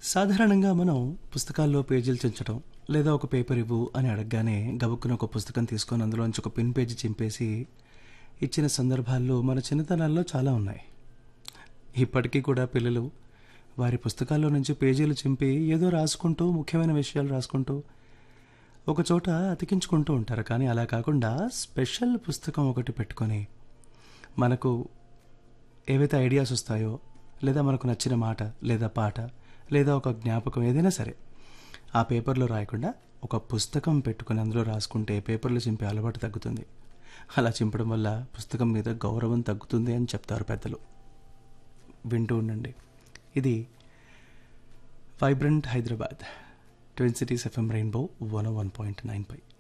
సాధారణంగా మనం పుస్తకాల్లో పేజీలు చించడం లేదా ఒక పేపర్ ఇవ్వు అని అడగగానే గబుక్కున ఒక పుస్తకం తీసుకొని అందులోంచి ఒక పిన్ పేజీ చింపేసి ఇచ్చిన సందర్భాల్లో మన చిన్నతనాల్లో చాలా ఉన్నాయి ఇప్పటికీ కూడా పిల్లలు వారి పుస్తకాల్లో నుంచి పేజీలు చింపి ఏదో రాసుకుంటూ ముఖ్యమైన విషయాలు రాసుకుంటూ ఒక చోట అతికించుకుంటూ ఉంటారు కానీ అలా కాకుండా స్పెషల్ పుస్తకం ఒకటి పెట్టుకొని మనకు ఏవైతే ఐడియాస్ వస్తాయో లేదా మనకు నచ్చిన మాట లేదా పాట లేదా ఒక జ్ఞాపకం ఏదైనా సరే ఆ పేపర్లో రాయకుండా ఒక పుస్తకం పెట్టుకుని అందులో రాసుకుంటే పేపర్లో చింపే అలవాటు తగ్గుతుంది అలా చింపడం వల్ల పుస్తకం మీద గౌరవం తగ్గుతుంది అని చెప్తారు పెద్దలు వింటూ ఉండండి ఇది vibrant Hyderabad twin cities FM Rainbow one one point nine పై